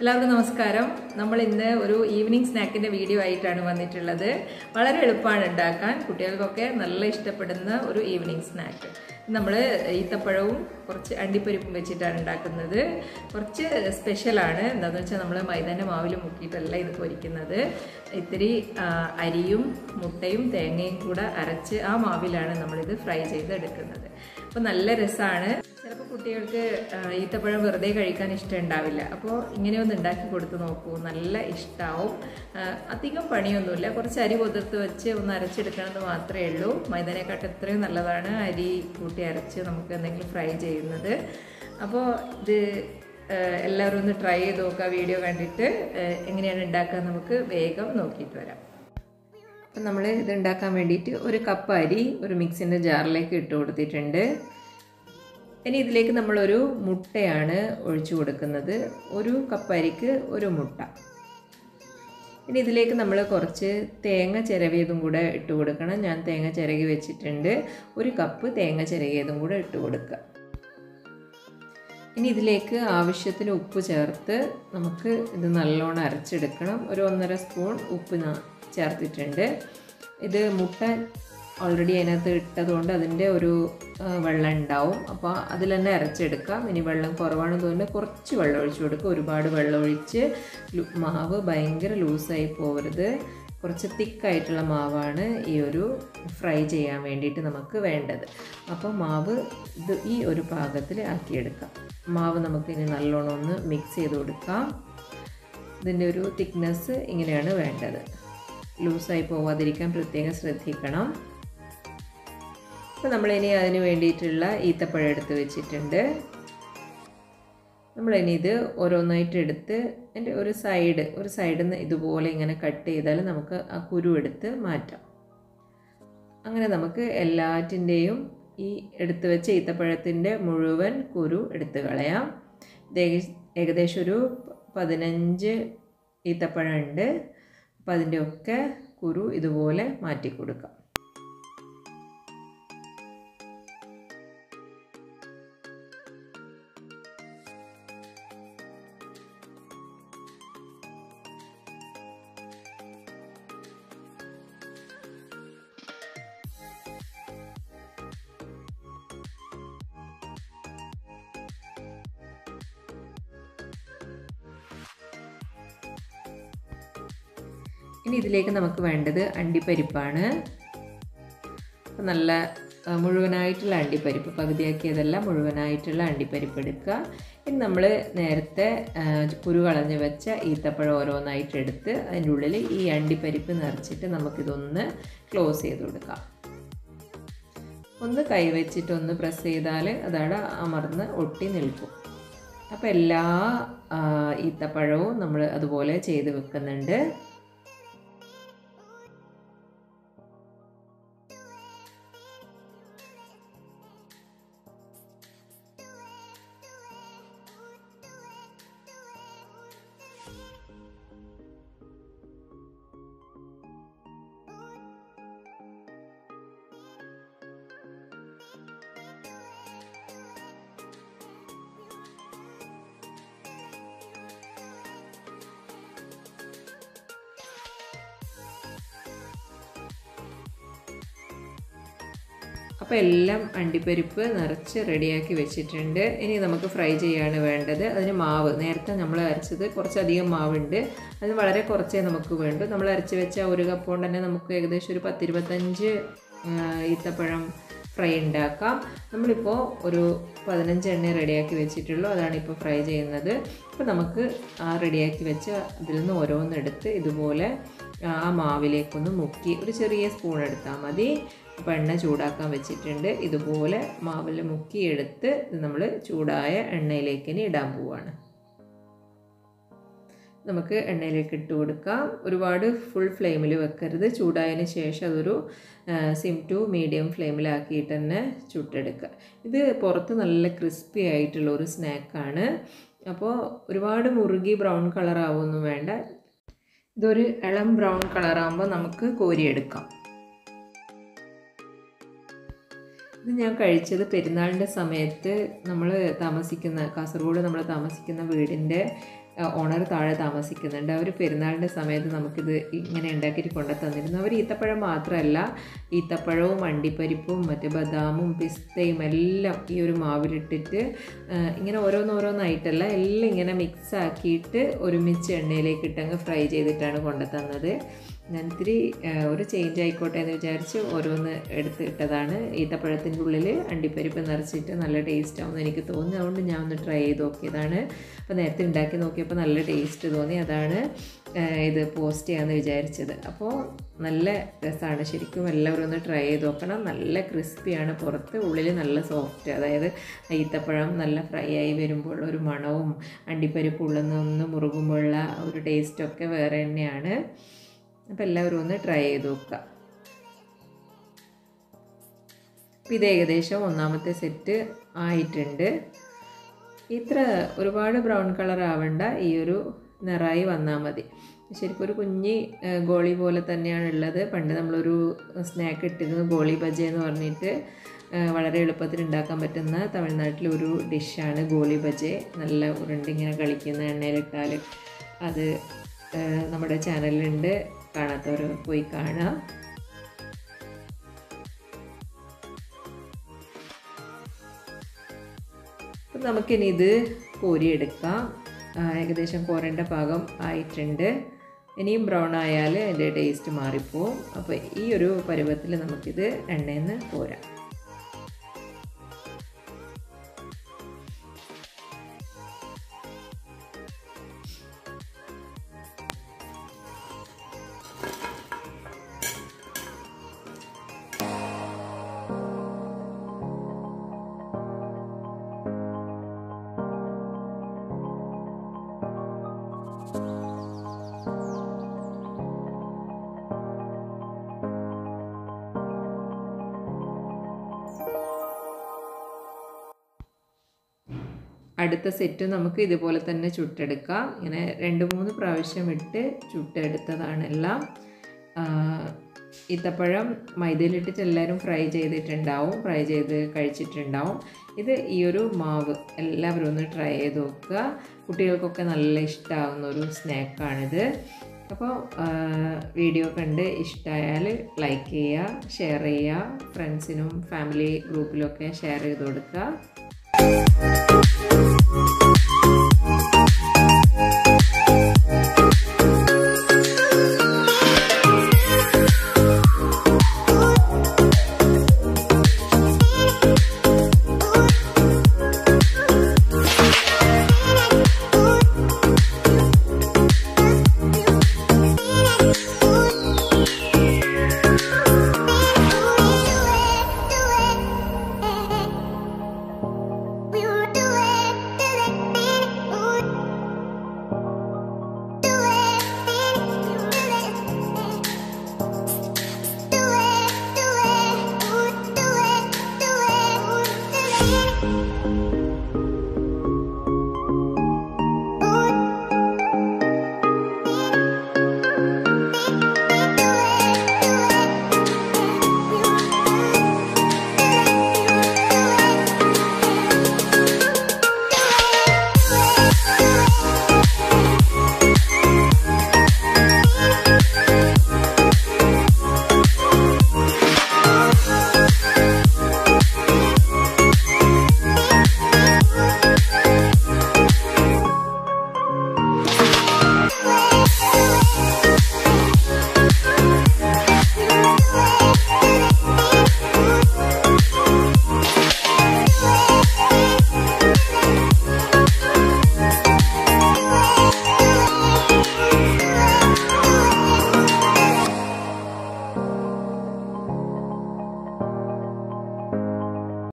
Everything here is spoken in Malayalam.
എല്ലാവർക്കും നമസ്കാരം നമ്മൾ ഇന്ന് ഒരു ഈവനിങ് സ്നാക്കിന്റെ വീഡിയോ ആയിട്ടാണ് വന്നിട്ടുള്ളത് വളരെ എളുപ്പമാണ് ഉണ്ടാക്കാൻ കുട്ടികൾക്കൊക്കെ നല്ല ഇഷ്ടപ്പെടുന്ന ഒരു ഈവനിങ് സ്നാക്ക് നമ്മൾ ഈത്തപ്പഴവും കുറച്ച് അണ്ടിപ്പരിപ്പും വെച്ചിട്ടാണ് ഉണ്ടാക്കുന്നത് കുറച്ച് സ്പെഷ്യലാണ് എന്താണെന്ന് വെച്ചാൽ നമ്മൾ മൈദാൻ്റെ മാവിൽ മുക്കിയിട്ടല്ല ഇത് പൊരിക്കുന്നത് ഇത്തിരി ആ, അരിയും മുട്ടയും തേങ്ങയും കൂടെ അരച്ച് ആ മാവിലാണ് നമ്മളിത് ഫ്രൈ ചെയ്ത് എടുക്കുന്നത് അപ്പോൾ നല്ല രസമാണ് ചിലപ്പോൾ കുട്ടികൾക്ക് ആ, ഈത്തപ്പഴം വെറുതെ കഴിക്കാൻ ഇഷ്ടം ഉണ്ടാവില്ല അപ്പോൾ ഇങ്ങനെയൊന്ന് ഉണ്ടാക്കി കൊടുത്ത് നോക്കൂ നല്ല ഇഷ്ടമാവും ആ, അധികം പണിയൊന്നുമില്ല കുറച്ച് അരി കുതിർത്ത് വെച്ച് ഒന്ന് അരച്ചെടുക്കണമെന്ന് മാത്രമേ ഉള്ളൂ മൈദാനേക്കാട്ട് എത്രയും നല്ലതാണ് അരി കൂട്ടി അരച്ച് നമുക്ക് എന്തെങ്കിലും ഫ്രൈ ചെയ്യുന്നത് അപ്പോൾ ഇത് ആ, എല്ലാവരും ഒന്ന് ട്രൈ ചെയ്ത് നോക്കുക വീഡിയോ കണ്ടിട്ട് ആ, എങ്ങനെയാണ് ഉണ്ടാക്കുക നമുക്ക് വേഗം നോക്കിയിട്ട് വരാം അപ്പം നമ്മൾ ഇത് ഉണ്ടാക്കാൻ വേണ്ടിയിട്ട് ഒരു കപ്പ് അരി ഒരു മിക്സിൻ്റെ ജാറിലേക്ക് ഇട്ട് കൊടുത്തിട്ടുണ്ട് ഇനി ഇതിലേക്ക് നമ്മളൊരു മുട്ടയാണ് ഒഴിച്ചു കൊടുക്കുന്നത് ഒരു കപ്പ് അരിക്ക് ഒരു മുട്ട ഇനി ഇതിലേക്ക് നമ്മൾ കുറച്ച് തേങ്ങ ചിരവിയതും കൂടെ ഇട്ട് കൊടുക്കണം ഞാൻ തേങ്ങ ചിരകി വെച്ചിട്ടുണ്ട് ഒരു കപ്പ് തേങ്ങ ചിരകിയതും കൂടെ ഇട്ട് കൊടുക്കുക ഇനി ഇതിലേക്ക് ആവശ്യത്തിന് ഉപ്പ് ചേർത്ത് നമുക്ക് ഇത് നല്ലോണം അരച്ചെടുക്കണം ഒരു ഒന്നര സ്പൂൺ ഉപ്പ് ന- ചേർത്തിട്ടുണ്ട് ഇത് മുട്ട ഓൾറെഡി അതിനകത്ത് ഇട്ടതുകൊണ്ട് അതിൻ്റെ ഒരു ആ, വെള്ളം ഉണ്ടാവും അപ്പോൾ അതിൽ തന്നെ അരച്ചെടുക്കാം ഇനി വെള്ളം കുറവാണെന്ന് തോന്നുന്നു കുറച്ച് വെള്ളം ഒഴിച്ച് കൊടുക്കുക ഒരുപാട് വെള്ളം ഒഴിച്ച് ലു- മാവ് ഭയങ്കര ലൂസായി പോകരുത് കുറച്ച് തിക്കായിട്ടുള്ള മാവാണ് ഈ ഒരു ഫ്രൈ ചെയ്യാൻ വേണ്ടിയിട്ട് നമുക്ക് വേണ്ടത് അപ്പോൾ മാവ് ഇത് ഈ ഒരു പാകത്തിൽ ആക്കിയെടുക്കാം മാവ് നമുക്കിനി നല്ലോണം ഒന്ന് മിക്സ് ചെയ്ത് കൊടുക്കാം ഇതിൻ്റെ ഒരു തിക്നെസ് ഇങ്ങനെയാണ് വേണ്ടത് ലൂസായി പോവാതിരിക്കാൻ പ്രത്യേകം ശ്രദ്ധിക്കണം അപ്പോൾ നമ്മളിനി അതിന് വേണ്ടിയിട്ടുള്ള ഈത്തപ്പഴം എടുത്ത് വെച്ചിട്ടുണ്ട് നമ്മളിനി ഇത് ഓരോന്നായിട്ട് എടുത്ത് അതിൻ്റെ ഒരു സൈഡ് ഒരു സൈഡിൽ നിന്ന് ഇതുപോലെ ഇങ്ങനെ കട്ട് ചെയ്താൽ നമുക്ക് ആ കുരു എടുത്ത് മാറ്റാം അങ്ങനെ നമുക്ക് എല്ലാറ്റിൻ്റെയും ഈ എടുത്ത് വെച്ച ഈത്തപ്പഴത്തിൻ്റെ മുഴുവൻ കുരു എടുത്ത് കളയാം ഇത് ഏക- ഏകദേശം ഒരു പതിനഞ്ച് ഈത്തപ്പഴം ഉണ്ട് അപ്പോൾ അതിൻ്റെ ഒക്കെ കുരു ഇതുപോലെ മാറ്റി കൊടുക്കാം ഇനി ഇതിലേക്ക് നമുക്ക് വേണ്ടത് അണ്ടിപ്പരിപ്പാണ് അപ്പോൾ നല്ല ആ, മുഴുവനായിട്ടുള്ള അണ്ടിപ്പരിപ്പ് പകുതിയാക്കിയതല്ല മുഴുവനായിട്ടുള്ള അണ്ടിപ്പരിപ്പ് എടുക്കുക ഇനി നമ്മൾ നേരത്തെ ആ, കുരു കളഞ്ഞ് വെച്ച ഈത്തപ്പഴം ഓരോന്നായിട്ട് എടുത്ത് അതിൻ്റെ ഉള്ളിൽ ഈ അണ്ടിപ്പരിപ്പ് നിറച്ചിട്ട് നമുക്കിതൊന്ന് ക്ലോസ് ചെയ്ത് കൊടുക്കാം ഒന്ന് കൈവച്ചിട്ട് ഒന്ന് പ്രസ് ചെയ്താൽ അതവിടെ അമർന്ന് ഒട്ടി നിൽക്കും അപ്പോൾ എല്ലാ ആ, ഈത്തപ്പഴവും നമ്മൾ അതുപോലെ ചെയ്ത് വെക്കുന്നുണ്ട് അപ്പോൾ എല്ലാം അണ്ടിപ്പരിപ്പ് നിറച്ച് റെഡിയാക്കി വെച്ചിട്ടുണ്ട് ഇനി നമുക്ക് ഫ്രൈ ചെയ്യാണ് വേണ്ടത് അതിന് മാവ് നേരത്തെ നമ്മൾ അരച്ചത് കുറച്ചധികം മാവുണ്ട് അതിന് വളരെ കുറച്ചേ നമുക്ക് വേണ്ടൂ നമ്മൾ അരച്ച് വെച്ച ഒരു കപ്പ് കൊണ്ട് തന്നെ നമുക്ക് ഏകദേശം ഒരു പത്തിരുപത്തഞ്ച് ആ, ഈത്തപ്പഴം ഫ്രൈ ഉണ്ടാക്കാം നമ്മളിപ്പോൾ ഒരു പതിനഞ്ച് എണ്ണ റെഡിയാക്കി വെച്ചിട്ടുള്ളൂ അതാണ് ഇപ്പോൾ ഫ്രൈ ചെയ്യുന്നത് അപ്പോൾ നമുക്ക് ആ റെഡിയാക്കി വെച്ച അതിൽ നിന്ന് ഓരോന്നെടുത്ത് ഇതുപോലെ ആ മാവിലേക്കൊന്ന് മുക്കി ഒരു ചെറിയ സ്പൂൺ എടുത്താൽ മതി അപ്പോൾ എണ്ണ ചൂടാക്കാൻ വെച്ചിട്ടുണ്ട് ഇതുപോലെ മാവിൽ മുക്കിയെടുത്ത് ഇത് നമ്മൾ ചൂടായ എണ്ണയിലേക്ക് ഇനി ഇടാൻ പോവാണ് നമുക്ക് എണ്ണയിലേക്ക് ഇട്ട് കൊടുക്കാം ഒരുപാട് ഫുൾ ഫ്ലെയിമിൽ വെക്കരുത് ചൂടായതിന് ശേഷം അതൊരു സിം ടു മീഡിയം ഫ്ലെയിമിലാക്കിയിട്ട് തന്നെ ചുട്ടെടുക്കുക ഇത് പുറത്ത് നല്ല ക്രിസ്പി ആയിട്ടുള്ള ഒരു സ്നാക്കാണ് അപ്പോൾ ഒരുപാട് മുറുകി ബ്രൗൺ കളർ ആവുമൊന്നും വേണ്ട ഇതൊരു ഇളം ബ്രൗൺ കളറാകുമ്പോൾ നമുക്ക് കോരിയെടുക്കാം ഇത് ഞാൻ കഴിച്ചത് പെരുന്നാളിൻ്റെ സമയത്ത് നമ്മൾ താമസിക്കുന്ന കാസർഗോഡ് നമ്മൾ താമസിക്കുന്ന വീടിൻ്റെ ഓണർ താഴെ താമസിക്കുന്നുണ്ട് അവർ പെരുന്നാളിൻ്റെ സമയത്ത് നമുക്കിത് ഇങ്ങനെ ഉണ്ടാക്കിയിട്ട് കൊണ്ടു തന്നിരുന്നു അവർ ഈത്തപ്പഴം മാത്രമല്ല ഈത്തപ്പഴവും അണ്ടിപ്പരിപ്പും മറ്റ് ബദാമും പിസ്തയും എല്ലാം ഈ ഒരു മാവിലിട്ടിട്ട് ഇങ്ങനെ ഓരോന്നോരോന്നായിട്ടല്ല എല്ലാം ഇങ്ങനെ മിക്സ് ആക്കിയിട്ട് ഒരുമിച്ച് എണ്ണയിലേക്ക് ഇട്ടങ്ങ് ഫ്രൈ ചെയ്തിട്ടാണ് കൊണ്ടു തന്നത് ഞാൻ ഇത്തിരി ഒരു ചേഞ്ച് ആയിക്കോട്ടെ എന്ന് വിചാരിച്ച് ഓരോന്ന് എടുത്ത് ഇട്ടതാണ് ഈത്തപ്പഴത്തിൻ്റെ ഉള്ളിൽ അണ്ടിപ്പരിപ്പ് നിറച്ചിട്ട് നല്ല ടേസ്റ്റ് ആവുമെന്ന് എനിക്ക് തോന്നി അതുകൊണ്ട് ഞാൻ ഒന്ന് ട്രൈ ചെയ്ത് നോക്കിയതാണ് അപ്പോൾ നേരത്തെ ഉണ്ടാക്കി നോക്കിയപ്പോൾ നല്ല ടേസ്റ്റ് തോന്നി അതാണ് ഇത് പോസ്റ്റ് ചെയ്യാമെന്ന് വിചാരിച്ചത് അപ്പോൾ നല്ല രസമാണ് ശരിക്കും എല്ലാവരും ഒന്ന് ട്രൈ ചെയ്ത് നോക്കണം നല്ല ക്രിസ്പിയാണ് പുറത്ത് ഉള്ളിൽ നല്ല സോഫ്റ്റ് അതായത് ഈത്തപ്പഴം നല്ല ഫ്രൈ ആയി വരുമ്പോൾ ഒരു മണവും അണ്ടിപ്പരിപ്പ് ഉള്ളിൽ നിന്ന് മുറുകുമ്പോഴുള്ള ഒരു ടേസ്റ്റൊക്കെ വേറെ തന്നെയാണ് അപ്പോൾ എല്ലാവരും ഒന്ന് ട്രൈ ചെയ്ത് നോക്കുക അപ്പോൾ ഇത് ഏകദേശം ഒന്നാമത്തെ സെറ്റ് ആയിട്ടുണ്ട് ഇത്ര ഒരുപാട് ബ്രൗൺ കളർ ആവണ്ട ഈ ഒരു നിറായി വന്നാൽ മതി ശരിക്കും ഒരു കുഞ്ഞി ഗോളി പോലെ തന്നെയാണ് ഉള്ളത് പണ്ട് നമ്മളൊരു സ്നാക്ക് ഇട്ടിരുന്നു ഗോളി ബജി എന്ന് പറഞ്ഞിട്ട് വളരെ എളുപ്പത്തിൽ ഉണ്ടാക്കാൻ പറ്റുന്ന തമിഴ്നാട്ടിലെ ഒരു ഡിഷാണ് ഗോളി ബജെ നല്ല ഉരുണ്ടിങ്ങനെ കളിക്കുന്ന എണ്ണയിലിട്ടാൽ അത് നമ്മുടെ ചാനലിലുണ്ട് കാണാത്തവർ പോയി കാണാം അപ്പം നമുക്കിനി ഇത് കോരിയെടുക്കാം ഏകദേശം കോരേണ്ട പാകം ആയിട്ടുണ്ട് ഇനിയും ബ്രൗൺ ആയാൽ അതിൻ്റെ ടേസ്റ്റ് മാറിപ്പോവും അപ്പോൾ ഈ ഒരു പരുവത്തിൽ നമുക്കിത് എണ്ണയിൽ നിന്ന് കോരാം അടുത്ത സെറ്റ് നമുക്ക് ഇതുപോലെ തന്നെ ചുട്ടെടുക്കാം ഇങ്ങനെ രണ്ട് മൂന്ന് പ്രാവശ്യം ഇട്ട് ചുട്ടെടുത്തതാണ് എല്ലാം ഈത്തപ്പഴം മൈദയിലിട്ടിട്ട് എല്ലാവരും ഫ്രൈ ചെയ്തിട്ടുണ്ടാവും ഫ്രൈ ചെയ്ത് കഴിച്ചിട്ടുണ്ടാവും ഇത് ഈ ഒരു മാവ് എല്ലാവരും ഒന്ന് ട്രൈ ചെയ്ത് നോക്കുക കുട്ടികൾക്കൊക്കെ നല്ല ഇഷ്ടമാവുന്ന ഒരു സ്നാക്കാണിത് അപ്പോൾ വീഡിയോ കണ്ട് ഇഷ്ടമായാൽ ലൈക്ക് ചെയ്യുക ഷെയർ ചെയ്യുക ഫ്രണ്ട്സിനും ഫാമിലി ഗ്രൂപ്പിലൊക്കെ ഷെയർ ചെയ്ത് കൊടുക്കുക